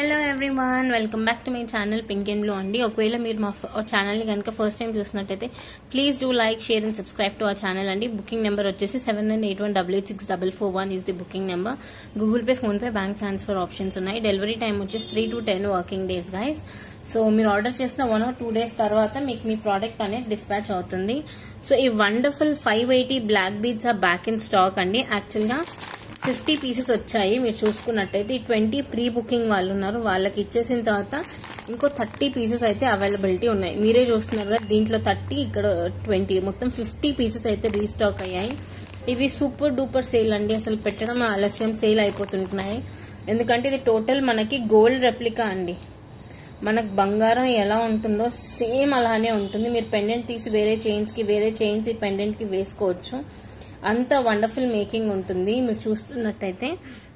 hello everyone welcome back to my channel pink and blue అండి ఒకవేళ మీరు మా ఛానల్ని కనుక ఫస్ట్ టైం చూసినట్టయితే please do like share and subscribe to our channel అండి బుకింగ్ నెంబర్ వచ్చేసి seven nine eight one double eight six double four one is the booking number Google Pay PhonePe bank transfer options ఉన్నాయి delivery time వచ్చేసి three to ten working days guys so మీరు order చేసిన one or two days తర్వాత మీకు మీ product అనేది dispatch అవుతుంది so ఈ wonderful five eighty black beads ఆ బ్యాక్ ఇన్ స్టాక్ అండి యాక్చువల్గా ఫిఫ్టీ పీసెస్ వచ్చాయి మీరు చూసుకున్నట్టయితే ఈ ట్వంటీ ప్రీ బుకింగ్ వాళ్ళు ఉన్నారు వాళ్ళకి ఇచ్చేసిన తర్వాత ఇంకో థర్టీ పీసెస్ అయితే అవైలబిలిటీ ఉన్నాయి మీరే చూస్తున్నారు కదా దీంట్లో థర్టీ ఇక్కడ ట్వంటీ మొత్తం ఫిఫ్టీ పీసెస్ అయితే రీస్టాక్ అయ్యాయి ఇవి సూపర్ డూపర్ సేల్ అండి అసలు పెట్టడం ఆలస్యం సేల్ అయిపోతుంటున్నాయి ఎందుకంటే ఇది టోటల్ మనకి గోల్డ్ రెప్లికా అండి మనకు బంగారం ఎలా ఉంటుందో సేమ్ అలానే ఉంటుంది మీరు పెండెంట్ తీసి వేరే చైన్స్ కి వేరే చైన్స్ ఈ పెండెంట్ కి వేసుకోవచ్చు అంత వండర్ఫుల్ మేకింగ్ ఉంటుంది మీరు చూస్తున్నట్టయితే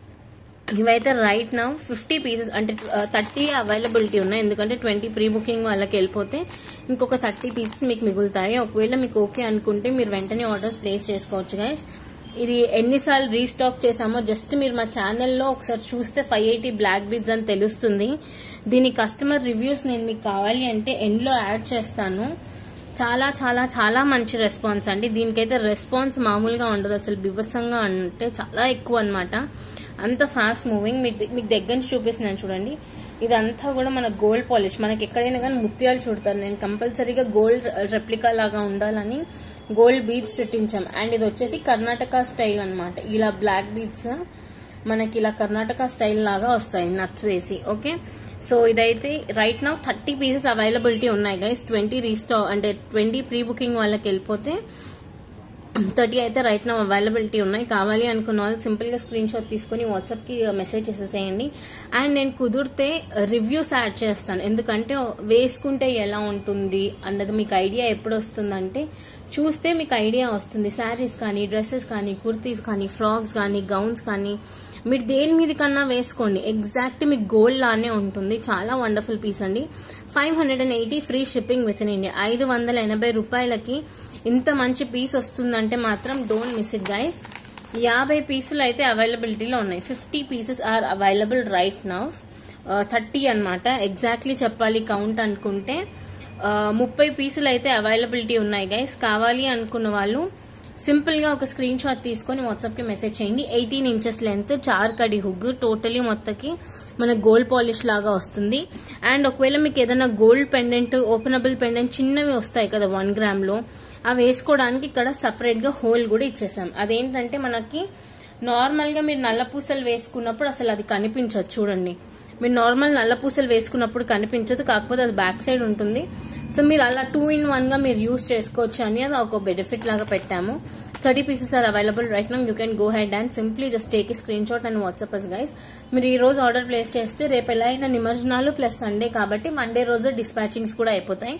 ఇవైతే రైట్ నా ఫిఫ్టీ పీసెస్ అంటే థర్టీ అవైలబిలిటీ ఉన్నాయి ఎందుకంటే ట్వంటీ ప్రీ బుకింగ్ వాళ్ళకి వెళ్ళిపోతే ఇంకొక థర్టీ పీసెస్ మీకు మిగులుతాయి ఒకవేళ మీకు ఓకే అనుకుంటే మీరు వెంటనే ఆర్డర్స్ ప్లేస్ చేసుకోవచ్చు గైస్ ఇది ఎన్నిసార్లు రీస్టాక్ చేసామో జస్ట్ మీరు మా ఛానల్లో ఒకసారి చూస్తే ఫైవ్ ఎయిటీ బ్లాక్ బీడ్స్ అని తెలుస్తుంది దీని కస్టమర్ రివ్యూస్ నేను మీకు కావాలి అంటే ఎండ్లో యాడ్ చేస్తాను చాలా చాలా చాలా మంచి రెస్పాన్స్ అండి దీనికైతే రెస్పాన్స్ మామూలుగా ఉండదు అసలు బిభత్సంగా అంటే చాలా ఎక్కువ అనమాట అంత ఫాస్ట్ మూవింగ్ మీకు దగ్గర నుంచి చూపిస్తున్నాను చూడండి ఇదంతా కూడా మన గోల్డ్ పాలిష్ మనకి ఎక్కడైనా కానీ ముత్యాలు చూడతారు నేను కంపల్సరీగా గోల్డ్ రెప్లికా లాగా ఉండాలని గోల్డ్ బీడ్స్ చుట్టించాం అండ్ ఇది వచ్చేసి కర్ణాటక స్టైల్ అనమాట ఇలా బ్లాక్ బీడ్స్ మనకి ఇలా కర్ణాటక స్టైల్ లాగా వస్తాయి నట్స్ వేసి ఓకే సో ఇదైతే రైట్ నా థర్టీ పీసెస్ అవైలబిలిటీ ఉన్నాయి గైస్ ట్వంటీ రీస్టా అంటే ట్వంటీ ప్రీ బుకింగ్ వాళ్ళకి వెళ్ళిపోతే థర్టీ అయితే రైట్ నా అవైలబిలిటీ ఉన్నాయి కావాలి అనుకున్న వాళ్ళు సింపుల్ గా స్క్రీన్ షాట్ తీసుకుని వాట్సాప్ కి మెసేజ్ చేసేసేయండి అండ్ నేను కుదిరితే రివ్యూస్ యాడ్ చేస్తాను ఎందుకంటే వేసుకుంటే ఎలా ఉంటుంది అన్నది మీకు ఐడియా ఎప్పుడు వస్తుందంటే చూస్తే మీకు ఐడియా వస్తుంది శారీస్ కానీ డ్రెస్సెస్ కానీ కుర్తీస్ కానీ ఫ్రాక్స్ కానీ గౌన్స్ కానీ మీరు దేని మీద కన్నా వేసుకోండి ఎగ్జాక్ట్ మీకు గోల్డ్ లానే ఉంటుంది చాలా వండర్ఫుల్ పీస్ అండి five hundred and eighty free shipping within India ఐదు వందల ఎనభై రూపాయలకి ఇంత మంచి పీస్ వస్తుందంటే మాత్రం డోంట్ మిస్ ఇట్ గైస్ యాభై పీసులు అయితే అవైలబిలిటీలో ఉన్నాయి fifty pieces are available right now thirty అనమాట ఎగ్జాక్ట్లీ చెప్పాలి కౌంట్ అనుకుంటే ముప్పై పీసులు అయితే అవైలబిలిటీ ఉన్నాయి గైస్ కావాలి అనుకున్న వాళ్ళు సింపుల్ గా ఒక స్క్రీన్ షాట్ తీసుకొని వాట్సాప్ కి మెసేజ్ చేయండి ఎయిటీన్ ఇంచెస్ లెంత్ చార్ కడి హుగ్ టోటలీ మొత్తకి మన గోల్డ్ పాలిష్ లాగా వస్తుంది అండ్ ఒకవేళ మీకు ఏదైనా గోల్డ్ పెండెంట్ ఓపెనబుల్ పెండెంట్ చిన్నవి వస్తాయి కదా వన్ గ్రామ్ లో అవి వేసుకోవడానికి ఇక్కడ సపరేట్ గా హోల్ కూడా ఇచ్చేసాం అదేంటంటే మనకి నార్మల్ గా మీరు నల్ల పూసలు వేసుకున్నప్పుడు అసలు అది కనిపించదు చూడండి మీరు నార్మల్ నల్ల పూసలు వేసుకున్నప్పుడు కనిపించదు కాకపోతే అది బ్యాక్ సైడ్ ఉంటుంది సో మీరు అలా టూ ఇన్ వన్ గా మీరు యూస్ చేసుకోవచ్చు అని అది ఒక బెనిఫిట్ లాగా పెట్టాము thirty pieces are available right now you can go head and simply just take screenshot and WhatsApp us guys మీరు ఈ రోజు ఆర్డర్ ప్లేస్ చేస్తే రేపు ఎలా అయినా నిమజ్జనాలు ప్లస్ సండే కాబట్టి మండే రోజు డిస్పాచింగ్స్ కూడా అయిపోతాయి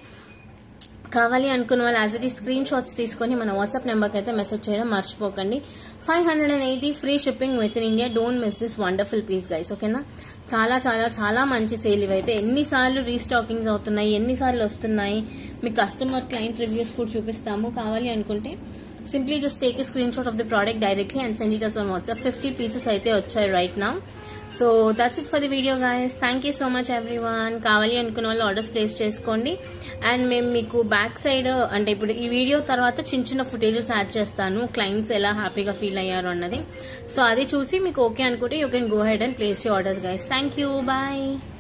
కావాలి అనుకున్న వాళ్ళు యాజ్ ఇట్ ఈ స్క్రీన్ షాట్స్ తీసుకొని మన వాట్సాప్ నెంబర్కి అయితే మెసేజ్ చేయడం మర్చిపోకండి five hundred and eighty free shipping within India don't miss this wonderful piece guys ఓకేనా చాలా చాలా చాలా మంచి సేల్ ఇవైతే ఎన్నిసార్లు రీస్టాకింగ్స్ అవుతున్నాయి ఎన్నిసార్లు వస్తున్నాయి మీ కస్టమర్ క్లయింట్ రివ్యూస్ కూడా చూపిస్తాము కావాలి అనుకుంటే simply just take screenshot of the product directly and send it us on WhatsApp fifty pieces అయితే వచ్చాయి రైట్ నా so that's it for the video guys thank you so much everyone కావాలి అనుకున్న వాళ్ళు ఆర్డర్స్ ప్లేస్ చేసుకోండి and మేము మీకు back side అంటే ఇప్పుడు ఈ వీడియో తర్వాత చిన్న చిన్న ఫుటేజెస్ యాడ్ చేస్తాను క్లయింట్స్ ఎలా హ్యాపీగా ఫీల్ అయ్యారు అన్నది సో అది చూసి మీకు ఓకే అనుకుంటే you can go head and place you orders guys thank you bye